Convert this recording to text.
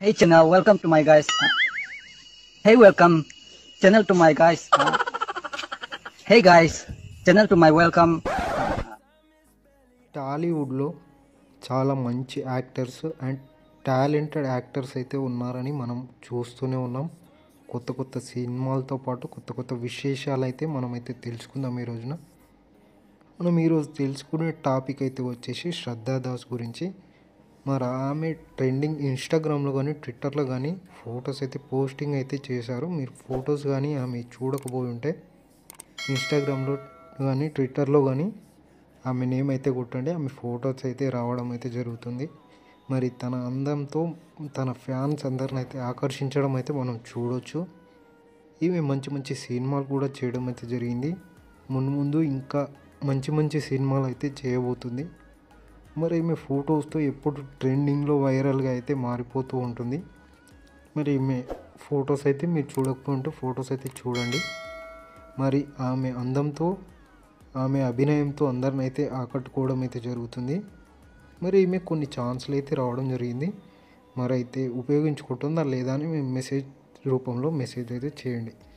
Hey channel, welcome to my guys. Uh, hey welcome channel to my guys. Uh, hey guys, channel to my welcome. టాలీవుడ్లో చాలా మంచి actors and talented actors అయితే ఉన్నారని మనం చూస్తూనే ఉన్నాం కొత్త కొత్త సినిమాలతో పాటు కొత్త కొత్త విశేషాలు అయితే మనమైతే తెలుసుకుందాం ఈ రోజున మనం ఈరోజు తెలుసుకునే టాపిక్ అయితే వచ్చేసి శ్రద్ధా దాస్ గురించి మరి ఆమె ట్రెండింగ్ ఇన్స్టాగ్రామ్లో కానీ ట్విట్టర్లో కానీ ఫొటోస్ అయితే పోస్టింగ్ అయితే చేశారు మీరు ఫొటోస్ కానీ ఆమె చూడకపోయి ఉంటే ఇన్స్టాగ్రామ్లో కానీ ట్విట్టర్లో కానీ ఆమె నేమ్ అయితే కొట్టండి ఆమె ఫొటోస్ అయితే రావడం అయితే జరుగుతుంది మరి తన అందంతో తన ఫ్యాన్స్ అందరిని అయితే ఆకర్షించడం అయితే మనం చూడొచ్చు ఈమె మంచి మంచి సినిమాలు కూడా చేయడం అయితే జరిగింది ముందు ముందు ఇంకా మంచి మంచి సినిమాలు అయితే చేయబోతుంది మరి ఈమె ఫొటోస్తో ఎప్పుడు ట్రెండింగ్లో వైరల్గా అయితే మారిపోతూ ఉంటుంది మరి ఈమె ఫొటోస్ అయితే మీరు చూడకపోతే ఫొటోస్ అయితే చూడండి మరి ఆమె అందంతో ఆమె అభినయంతో అందరిని అయితే ఆకట్టుకోవడం అయితే జరుగుతుంది మరి ఈమె కొన్ని ఛాన్స్లు అయితే రావడం జరిగింది మరి అయితే ఉపయోగించుకుంటుందా లేదా అని మేము మెసేజ్ రూపంలో మెసేజ్ అయితే చేయండి